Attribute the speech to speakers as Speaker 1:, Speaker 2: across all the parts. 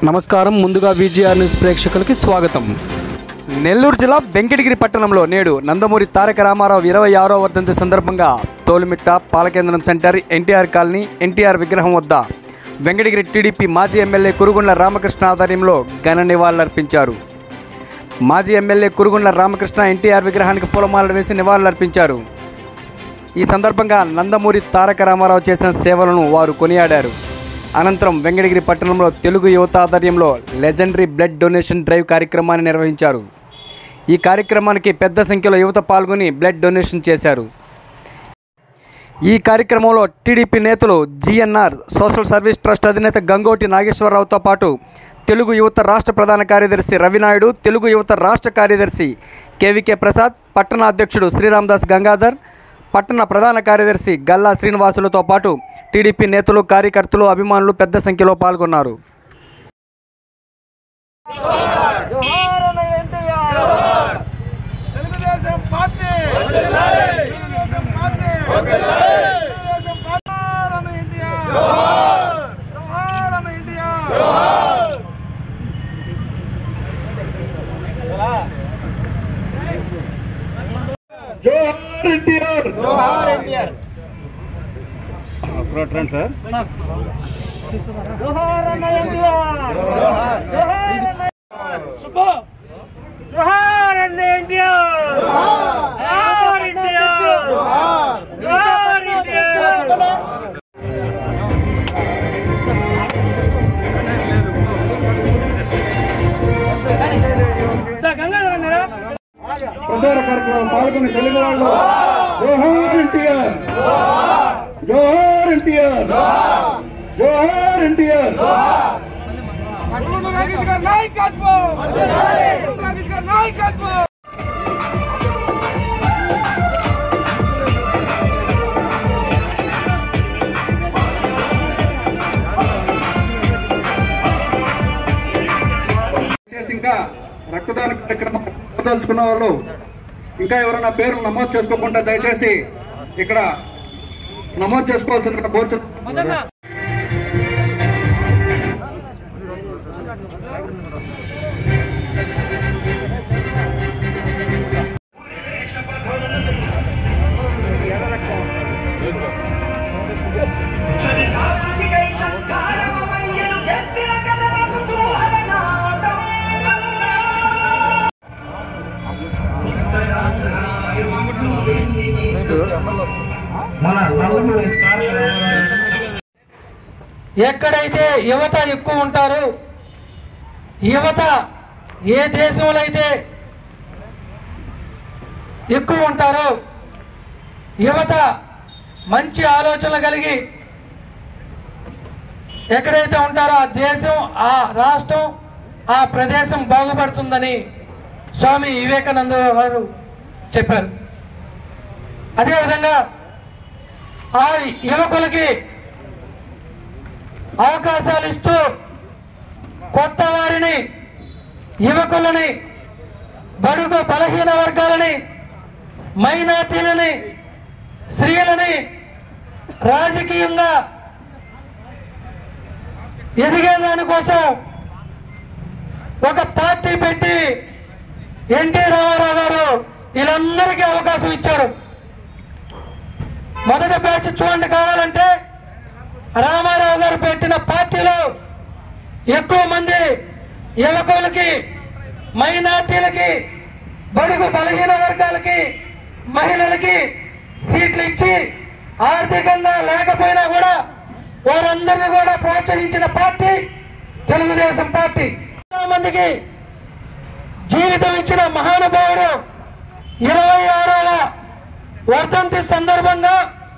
Speaker 1: నమస్కారం ముందుగా VGR news ప్రేక్షకులకి స్వాగతం నెల్లూరు జిల్లా వెంకటగిరి పట్టణంలో నేడు నందమూరి తారక రామారావు ఇరవై ఆరో వర్ధంతి సందర్భంగా తోలుమిట్ట పాలకేంద్రం సెంటర్ ఎన్టీఆర్ కాలనీ ఎన్టీఆర్ విగ్రహం వద్ద వెంకటగిరి టీడీపీ మాజీ ఎమ్మెల్యే కురుగుండ్ల రామకృష్ణ ఆధ్వర్యంలో ఘన నివాళులర్పించారు మాజీ ఎమ్మెల్యే కురుగుండ్ల రామకృష్ణ ఎన్టీఆర్ విగ్రహానికి పూలమాలలు వేసి నివాళులర్పించారు ఈ సందర్భంగా నందమూరి తారక రామారావు చేసిన సేవలను వారు కొనియాడారు అనంతరం వెంకటగిరి పట్టణంలో తెలుగు యువత ఆధ్వర్యంలో లెజెండరీ బ్లడ్ డొనేషన్ డ్రైవ్ కార్యక్రమాన్ని నిర్వహించారు ఈ కార్యక్రమానికి పెద్ద సంఖ్యలో యువత పాల్గొని బ్లడ్ డొనేషన్ చేశారు ఈ కార్యక్రమంలో టీడీపీ నేతలు జిఎన్ఆర్ సోషల్ సర్వీస్ ట్రస్ట్ అధినేత గంగోటి నాగేశ్వరరావుతో పాటు తెలుగు యువత రాష్ట్ర ప్రధాన కార్యదర్శి రవినాయుడు తెలుగు యువత రాష్ట్ర కార్యదర్శి కేవికే ప్రసాద్ పట్టణ అధ్యక్షుడు శ్రీరామదాస్ గంగాధర్ పట్టణ ప్రధాన కార్యదర్శి గల్లా శ్రీనివాసులతో పాటు టీడీపీ నేతలు కార్యకర్తలు అభిమానులు పెద్ద సంఖ్యలో పాల్గొన్నారు
Speaker 2: జోహార్ అన్న NTR Telugu Desam party Telugu Desam party Telugu Desam party జోహార్ అన్న ఎన్టీఆర్ జోహార్ అన్న ఎన్టీఆర్ జోహార్ ఎన్టీఆర్ జోహార్ ఎన్టీఆర్ జోహార్ అన్న ఎన్టీఆర్ జోహార్ జోహార్
Speaker 3: సుబ్బు జోహార్ అండి ఎన్టీఆర్ జోహార్ ఎన్టీఆర్ జోహార్ ఎన్టీఆర్ దా గంగాధర్ అన్నారా
Speaker 2: ప్రచార కార్యక్రమం పాల్గొని తెలుగు వాళ్ళు జోహార్ ఎన్టీఆర్ జోహార్ ఎన్టీఆర్ జోహార్ ఎన్టీఆర్
Speaker 3: నాగేష్ గారి నాయకత్వం నాగేష్ గారి నాయకత్వం
Speaker 2: చేసి ఇంకా రక్తదాన కార్యక్రమం దలుచుకున్న వాళ్ళు ఇంకా ఎవరైనా పేర్లు నమోదు చేసుకోకుండా దయచేసి ఇక్కడ నమోదు చేసుకోవాల్సిందిగా కోరుతున్నాను
Speaker 4: చరితారాధికై శంకారమయ్యను గెత్తిన కథన కుతూహలనాదం
Speaker 5: ఎక్కడైతే యువత ఎక్కువ ఉంటారో యువత ఏ దేశంలో అయితే ఎక్కువ ఉంటారో యువత మంచి ఆలోచనలు కలిగి ఎక్కడైతే ఉంటారో ఆ దేశం ఆ రాష్ట్రం ఆ ప్రదేశం బాగుపడుతుందని స్వామి వివేకానంద వారు చెప్పారు అదేవిధంగా ఆ యువకులకి అవకాశాలు ఇస్తూ కొత్త వారిని యువకులని బడుగు బలహీన వర్గాలని మైనార్టీలని స్త్రీలని రాజకీయంగా ఎదిగేదాని కోసం ఒక పార్టీ పెట్టి ఎన్టీ రామారావు గారు వీళ్ళందరికీ అవకాశం ఇచ్చారు మొదటి బ్యాచ్ చూడండి కావాలంటే రామారావు గారు పెట్టిన పార్టీలో ఎక్కువ మంది యువకులకి మైనార్టీలకి బడుగు బలహీన వర్గాలకి మహిళలకి సీట్లు ఇచ్చి ఆర్థికంగా లేకపోయినా కూడా వారందరినీ కూడా ప్రోత్సహించిన పార్టీ తెలుగుదేశం పార్టీ చాలా మందికి జీవితం ఇచ్చిన మహానుభావుడు ఇరవై ఆరవ వర్ధంతి సందర్భంగా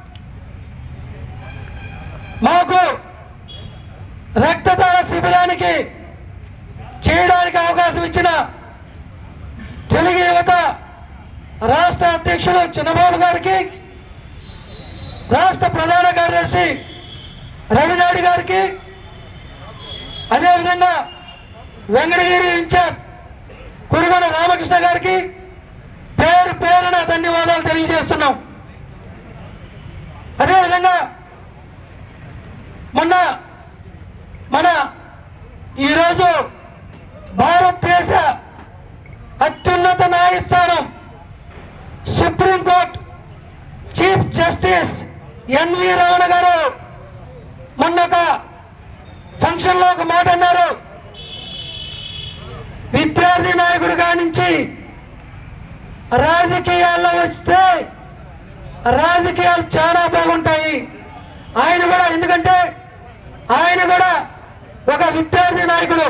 Speaker 5: మాకు రక్తదాన శిబిరానికి చేయడానికి అవకాశం ఇచ్చిన తెలుగు యువత రాష్ట్ర అధ్యక్షుడు చిన్నబాబు గారికి రాష్ట్ర ప్రధాన కార్యదర్శి రవినాయుడు గారికి అదేవిధంగా వెంకటగిరి ఇన్ఛార్జ్ కురుగొండ రామకృష్ణ గారికి పేరు పేరున ధన్యవాదాలు తెలియజేస్తున్నాం అదేవిధంగా మొన్న మన ఈరోజు చీఫ్ జస్టిస్ ఎన్వి రమణ గారు మొన్న ఒక ఫంక్షన్లో ఒక మాట అన్నారు విద్యార్థి నాయకుడిగా నుంచి రాజకీయాల్లో వస్తే రాజకీయాలు చాలా బాగుంటాయి ఆయన కూడా ఎందుకంటే ఆయన కూడా ఒక విద్యార్థి నాయకుడు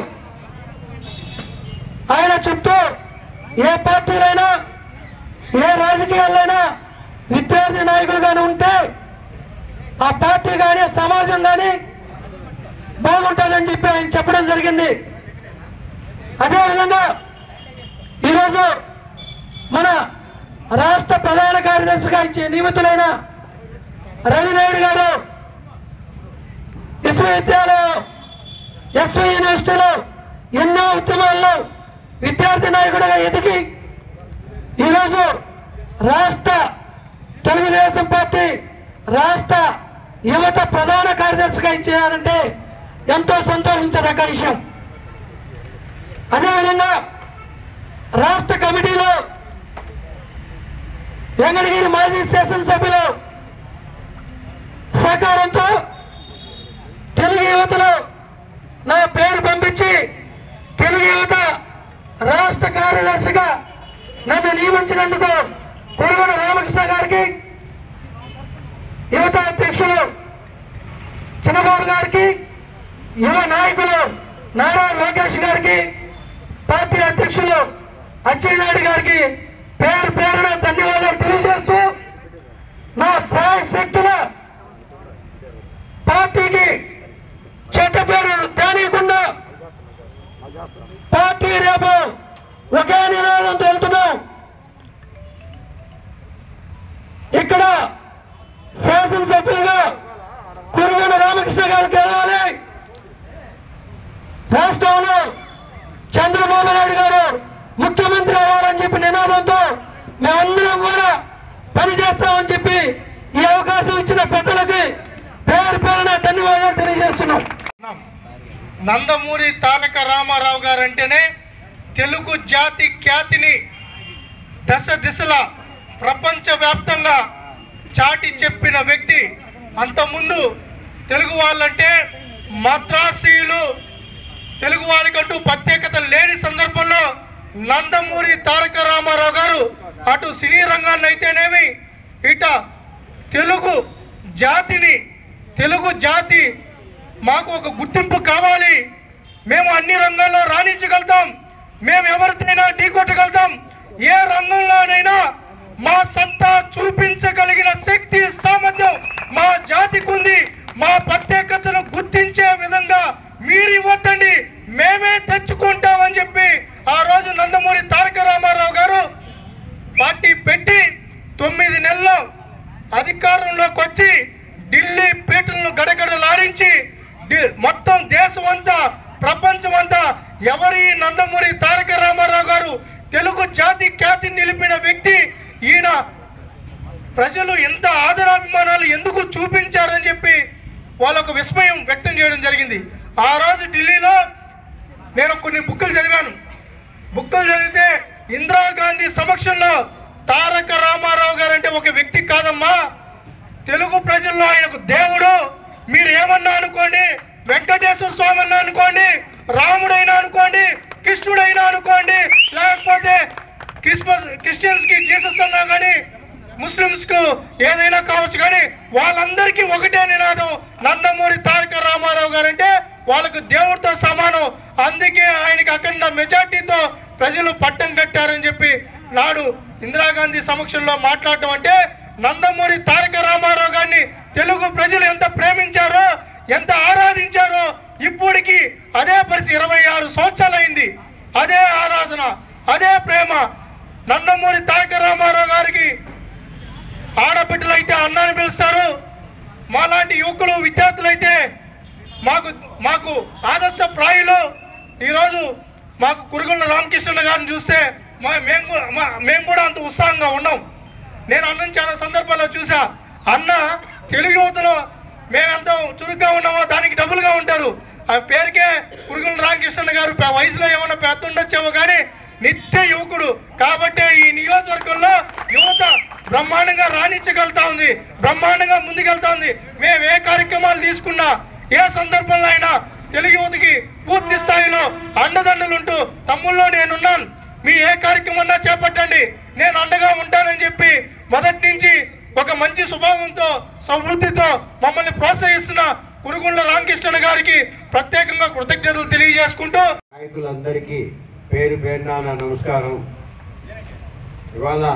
Speaker 5: ఆయన చుట్టూ ఏ పార్టీలైనా ఏ రాజకీయాలైనా విద్యార్థి నాయకులుగానే ఉంటే ఆ పార్టీ కానీ సమాజం కానీ బాగుంటుందని చెప్పి ఆయన చెప్పడం జరిగింది అదేవిధంగా ఈరోజు మన రాష్ట్ర ప్రధాన కార్యదర్శిగా ఇచ్చే నియమితులైన రవినాయుడు గారు విశ్వవిద్యాలయం ఎస్వి యూనివర్సిటీలో ఎన్నో ఉద్యమాల్లో విద్యార్థి నాయకుడిగా ఎదిగి ఈరోజు రాష్ట్ర తెలుగుదేశం పార్టీ రాష్ట్ర యువత ప్రధాన కార్యదర్శిగా ఇచ్చేయాలంటే ఎంతో సంతోషించదగ్గ విషయం అదేవిధంగా రాష్ట్ర కమిటీలో వెంకటగిరి మాజీ శాసనసభ్యులు సహకారంతో తెలుగు యువతలో నా పేరు పంపించి తెలుగు యువత రాష్ట్ర కార్యదర్శిగా నన్ను నియమించినందుకు కురుగొండ రామకృష్ణ గారికి యువత అధ్యక్షులు చిన్నబాబు గారికి యువ నాయకులు నారా లోకేష్ గారికి పార్టీ అధ్యక్షులు అచ్చెన్నాయుడు గారికి పేరు పేరున ధన్యవాదాలు తెలియజేస్తూ నా సాయ శక్తుల పార్టీకి చెడ్డ పేరు తేనీయకుండా పార్టీ రేపు ఒకే నినాదంతో వెళ్తున్నాం ఇక్కడ శాసనసభ్యులుగా కురుగొండ రామకృష్ణ గారు గెలవాలి రాష్ట్రంలో చంద్రబాబు నాయుడు గారు ముఖ్యమంత్రి అవ్వాలని చెప్పి నినాదంతో మేమందరం కూడా పనిచేస్తామని చెప్పి ఈ అవకాశం ఇచ్చిన పెద్దలకి పేరు పేరున ధన్యవాదాలు తెలియజేస్తున్నాం
Speaker 6: నందమూరి తారక రామారావు గారు అంటేనే తెలుగు జాతి ఖ్యాతిని దశ దిశల ప్రపంచవ్యాప్తంగా చాటి చెప్పిన వ్యక్తి అంతకుముందు తెలుగు వాళ్ళంటే మద్రాసీయులు తెలుగు వారికంటూ ప్రత్యేకత లేని సందర్భంలో నందమూరి తారక రామారావు గారు అటు సినీ రంగాన్ని అయితేనేమి ఇట తెలుగు జాతిని తెలుగు జాతి మాకు ఒక గుర్తింపు కావాలి మేము అన్ని రంగాల్లో రాణించగలుగుతాం మేము ఎవరితోనైనా ఢీకొట్టగలుగుతాం ఏ రంగంలోనైనా మా సత్తా చూపించగలిగిన శక్తి సామర్థ్యం మా జాతికి ఉంది మా ప్రత్యేకతను గుర్తించే విధంగా మీరు ఇవ్వద్దండి మేమే తెచ్చుకుంటామని చెప్పి ఆ రోజు నందమూరి తారక రామారావు గారు పార్టీ పెట్టి తొమ్మిది నెలల్లో అధికారంలోకి వచ్చి ఢిల్లీ పీటలను గడగడలాడించి డి- మొత్తం దేశం అంతా ప్రపంచం అంతా ఎవరి నందమూరి తారక రామారావు గారు తెలుగు జాతి ఖ్యాతిని నిలిపిన వ్యక్తి ఈయన ప్రజలు ఎంత ఆదరాభిమానాలు ఎందుకు చూపించారని చెప్పి వాళ్ళకు విస్మయం వ్యక్తం చేయడం జరిగింది ఆ రోజు ఢిల్లీలో నేను కొన్ని బుక్కులు చదివాను బుక్కులు చదివితే ఇందిరాగాంధీ సమక్షంలో తారక రామారావు గారు అంటే ఒక వ్యక్తి కాదమ్మా తెలుగు ప్రజల్లో ఆయనకు దేవుడు మీరు ఏమన్నా అనుకోండి వెంకటేశ్వర స్వామి అన్నా అనుకోండి రాముడైనా అనుకోండి కృష్ణుడైనా అనుకోండి లేకపోతే క్రిస్మస్ క్రిస్టియన్స్ కి జీసస్ అన్నా కానీ ముస్లిమ్స్ కు ఏదైనా కావచ్చు కానీ వాళ్ళందరికీ ఒకటే నినాదం నందమూరి తారక రామారావు గారు అంటే వాళ్ళకు దేవుడితో సమానం అందుకే ఆయనకి అఖండ మెజార్టీతో ప్రజలు పట్టం కట్టారని చెప్పి నాడు ఇందిరాగాంధీ సమక్షంలో మాట్లాడటం అంటే నందమూరి తారక రామారావు గారిని తెలుగు ప్రజలు ఎంత ప్రేమించారో ఎంత ఆరాధించారో ఇప్పటికి అదే పరిస్థితి ఇరవై ఆరు సంవత్సరాలైంది అదే ఆరాధన అదే ప్రేమ నందమూరి తారక రామారావు గారికి ఆడబిడ్డలు అయితే అన్నాన్ని పిలుస్తారు మాలాంటి యువకులు విద్యార్థులు అయితే మాకు మాకు ఆదర్శ ప్రాయులు ఈరోజు మాకు కురుగుల రామకృష్ణ గారిని చూస్తే మా మేము కూడా మా- మేము కూడా అంత ఉత్సాహంగా ఉన్నాం నేను అన్నని చాలా సందర్భాల్లో చూసా అన్న తెలుగు యువతలో మేమెంత చురుగ్గా ఉన్నామో దానికి డబుల్గా ఉంటారు ఆ పేరుకే కురుగుల రామకృష్ణ గారు పె- వయసులో ఏమైనా పెద్ద ఉండొచ్చేమో కానీ నిత్య యువకుడు కాబట్టి ఈ నియోజకవర్గంలో యువత బ్రహ్మాండంగా రాణించగలుగుతా ఉంది బ్రహ్మాండంగా ముందుకెళ్తా ఉంది మేము ఏ కార్యక్రమాలు తీసుకున్నా ఏ సందర్భంలో అయినా తెలుగు యువతకి పూర్తి స్థాయిలో అండదండలుంటూ తమ్ముళ్ళు నేనున్నాను మీ ఏ కార్యక్రమన్నా చేపట్టండి నేను అండగా ఉంటానని చెప్పి మొదటి నుంచి ఒక మంచి స్వభావంతో సమృద్ధితో మమ్మల్ని ప్రోత్సహిస్తున్న కురుగుండ్ల రామకృష్ణ గారికి ప్రత్యేకంగా కృతజ్ఞతలు తెలియజేసుకుంటూ
Speaker 7: నాయకులందరికీ పేరు పేరున నా నమస్కారం ఇవాళ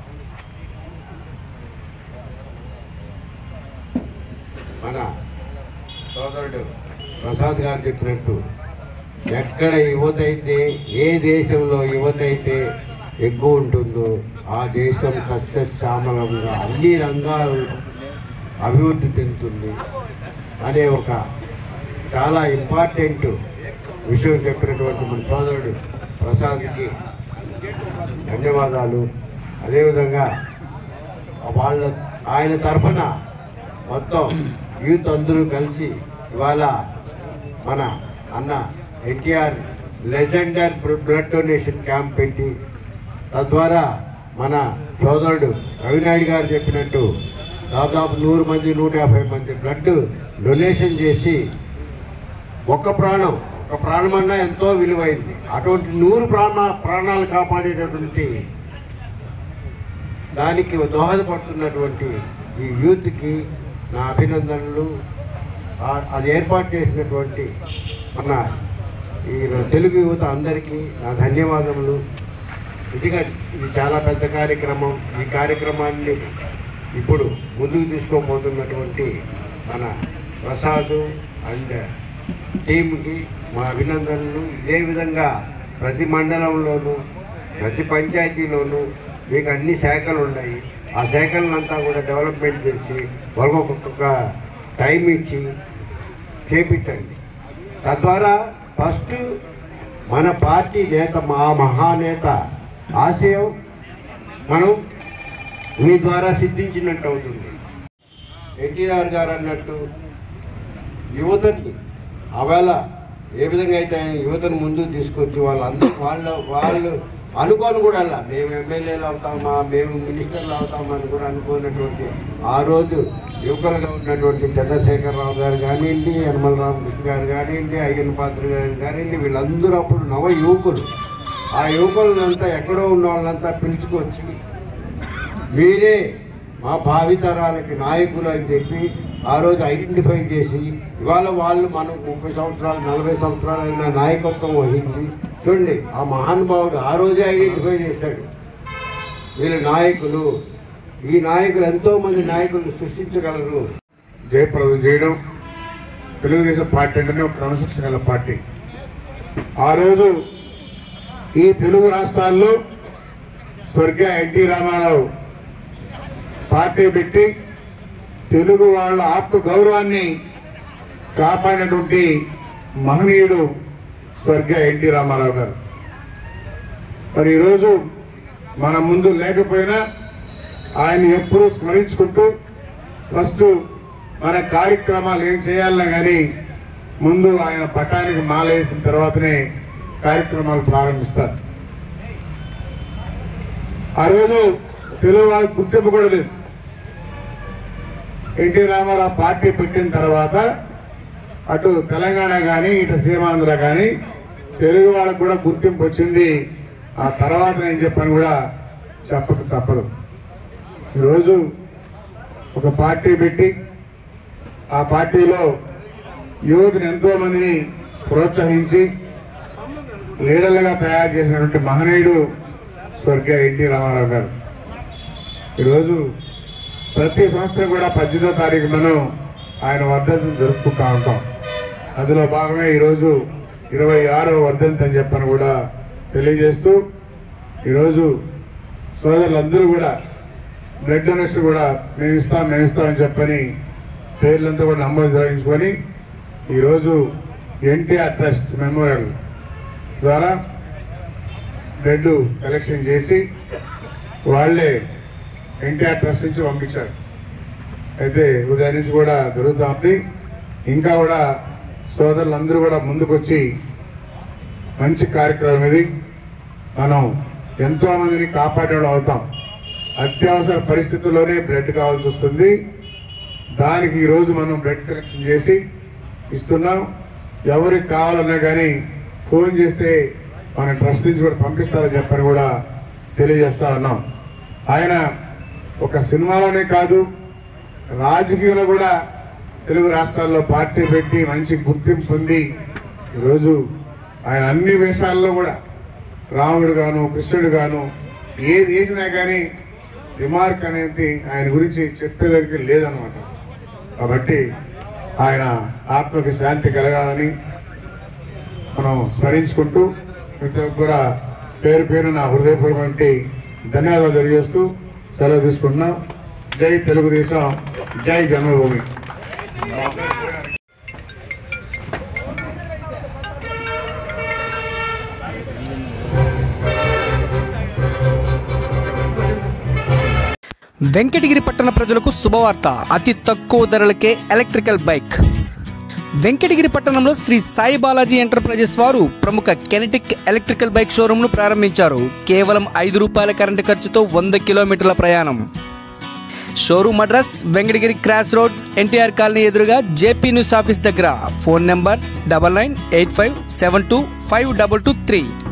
Speaker 7: మన సోదరుడు ప్రసాద్ గారు చెప్పినట్టు ఎక్కడ యువత అయితే ఏ దేశంలో యువత అయితే ఎక్కువ ఉంటుందో ఆ దేశం సస్యశ్యామలంగా అన్ని రంగాలు అభివృద్ధి చెందుతుంది అనే ఒక చాలా ఇంపార్టెంట్ విషయం చెప్పినటువంటి మన సోదరుడు ప్రసాద్కి ధన్యవాదాలు అదేవిధంగా వాళ్ళ ఆయన తరఫున మొత్తం యూత్ అందరూ కలిసి ఇవాళ మన అన్న NTR legendary blood donation camp పెట్టి తద్వారా మన సోదరుడు రవినాయుడు గారు చెప్పినట్టు దాదాపు నూరు మంది నూట యాభై మంది బ్లడ్ డొనేషన్ చేసి ఒక్క ప్రాణం ఒక ప్రాణం అన్నా ఎంతో విలువైంది అటువంటి నూరు ప్రాణ ప్రాణాలు కాపాడేటటువంటి దానికి దోహదపడుతున్నటువంటి ఈ యూత్కి నా అభినందనలు ఆ- అది ఏర్పాటు చేసినటువంటి మన ఈ తెలుగు యువత అందరికీ నా ధన్యవాదములు నిజంగా ఇది చాలా పెద్ద కార్యక్రమం ఈ కార్యక్రమాన్ని ఇప్పుడు ముందుకు తీసుకోబోతున్నటువంటి మన ప్రసాద్ అండ్ టీంకి మా అభినందనలు ఇదే విధంగా ప్రతి మండలంలోనూ ప్రతి పంచాయతీలోనూ మీకు అన్ని శాఖలు ఉన్నాయి ఆ శాఖలంతా కూడా డెవలప్మెంట్ చేసి వాళ్ళకి ఒక్కొక్క టైం ఇచ్చి చేపించండి తద్వారా ఫస్ట్ మన పార్టీ నేత మా మహానేత ఆశయం మనం మీ ద్వారా సిద్ధించినట్టు అవుతుంది ఎన్టీఆర్ గారు అన్నట్టు యువతని ఆవేళ ఏ విధంగా అయితే ఆయన యువతను ముందుకు తీసుకొచ్చి వాళ్ళందరూ వాళ్ళ వాళ్ళు అనుకోని కూడా అలా మేము ఎమ్మెల్యేలు అవుతామా మేము మినిస్టర్లు అవుతామా అని కూడా అనుకున్నటువంటి ఆ రోజు యువకులుగా ఉన్నటువంటి చంద్రశేఖరరావు గారు కానివ్వండి యనమల రామకృష్ణ గారు కానివ్వండి అయ్యన్న పాత్ర గారు కానివ్వండి వీళ్ళందరూ అప్పుడు నవ యువకులు ఆ యువకులంతా ఎక్కడో ఉన్న వాళ్ళంతా పిలుచుకొచ్చి మీరే మా భావితరాలకి నాయకులు అని చెప్పి ఆ రోజు ఐడెంటిఫై చేసి ఇవాళ వాళ్ళు మనం ముప్పై సంవత్సరాలు నలభై సంవత్సరాలైన నాయకత్వం వహించి చూడండి ఆ మహానుభావుడు ఆ రోజే ఐడెంటిఫై చేశాడు వీళ్ళు నాయకులు ఈ నాయకులు ఎంతో మంది నాయకులను సృష్టించగలరు
Speaker 8: జయప్రదం చేయడం తెలుగుదేశం పార్టీ అంటేనే ఒక క్రమశిక్షణ గల పార్టీ ఆ రోజు ఈ తెలుగు రాష్ట్రాల్లో స్వర్గీయ ఎన్టీ రామారావు పార్టీ పెట్టి తెలుగు వాళ్ళ ఆత్మ గౌరవాన్ని కాపాడినటువంటి మహనీయుడు స్వర్గీయ ఎన్టీ రామారావు గారు మరి ఈరోజు మన ముందు లేకపోయినా ఆయన ఎప్పుడూ స్మరించుకుంటూ ఫస్ట్ మన కార్యక్రమాలు ఏం చేయాలన్నా కానీ ముందు ఆయన పట్టానికి మాలేసిన తర్వాతనే కార్యక్రమాలు ప్రారంభిస్తారు ఆ రోజు తెలుగు వాళ్ళకి గుర్తింపు కూడా లేదు ఎన్టీ రామారావు పార్టీ పెట్టిన తర్వాత అటు తెలంగాణ కానీ ఇటు సీమాంధ్ర కానీ తెలుగు వాళ్ళకు కూడా గుర్తింపు వచ్చింది ఆ తర్వాత నేను చెప్పాను కూడా చెప్పక తప్పదు ఈరోజు ఒక పార్టీ పెట్టి ఆ పార్టీలో యువతను ఎంతో మందిని ప్రోత్సహించి లీడర్లుగా తయారు చేసినటువంటి మహనీయుడు స్వర్గీయ ఎన్టీ రామారావు గారు ఈరోజు ప్రతి సంవత్సరం కూడా పద్దెనిమిదో తారీఖు మనం ఆయన వర్ధంతిని జరుపుకుంటా ఉంటాం అందులో భాగంగా ఈరోజు ఇరవై ఆరో వర్ధంతి అని చెప్పని కూడా తెలియజేస్తూ ఈరోజు సోదరులందరూ కూడా బ్లడ్ డొనేషన్ కూడా మేము ఇస్తాం మేము ఇస్తామని చెప్పని పేర్లంతా కూడా నమోదు నిర్వహించుకొని ఈరోజు ఎన్టీఆర్ ట్రస్ట్ మెమోరియల్ ద్వారా బ్లడ్ కలెక్షన్ చేసి వాళ్ళే ఎన్టీఆర్ ట్రస్ట్ నుంచి పంపించారు అయితే ఉదయం నుంచి కూడా జరుగుతూ ఉంది ఇంకా కూడా సోదరులందరూ కూడా ముందుకొచ్చి మంచి కార్యక్రమం ఇది మనం ఎంతో మందిని కాపాడేవాళ్ళు అవుతాం అత్యవసర పరిస్థితుల్లోనే బ్లడ్ కావాల్సి వస్తుంది దానికి ఈరోజు మనం బ్లడ్ కలెక్షన్ చేసి ఇస్తున్నాం ఎవరికి కావాలన్నా కానీ ఫోన్ చేస్తే మన ట్రస్ట్ నుంచి కూడా పంపిస్తారని చెప్పని కూడా తెలియజేస్తా ఉన్నాం ఆయన ఒక సినిమాలోనే కాదు రాజకీయంలో కూడా తెలుగు రాష్ట్రాల్లో పార్టీ పెట్టి మంచి గుర్తింపు పొంది ఈరోజు ఆయన అన్ని వేషాల్లో కూడా రాముడు గాను కృష్ణుడు గాను ఏది వేసినా కానీ రిమార్క్ అనేది ఆయన గురించి చెప్పేదానికి లేదనమాట కాబట్టి ఆయన ఆత్మకి శాంతి కలగాలని మనం స్మరించుకుంటూ ప్రతి ఒక్కరు కూడా పేరు పేరు నా హృదయపూర్వక ధన్యవాదాలు తెలియజేస్తూ సెలవు తీసుకుంటున్నాం జై తెలుగుదేశం జై జన్మభూమి
Speaker 1: వెంకటగిరి పట్టణ ప్రజలకు శుభవార్త అతి తక్కువ ధరలకే ఎలక్ట్రికల్ బైక్ వెంకటగిరి పట్టణంలో శ్రీ సాయి బాలాజీ ఎంటర్ప్రైజెస్ వారు ప్రముఖ కెనటిక్ ఎలక్ట్రికల్ బైక్ షోరూంను ప్రారంభించారు కేవలం ఐదు రూపాయల కరెంటు ఖర్చుతో వంద కిలోమీటర్ల ప్రయాణం showroom address Venkatagiri cross road NTR colony ఎదురుగా జేపీ న్యూస్ ఆఫీస్ దగ్గర phone number double nine eight five seven two five double two three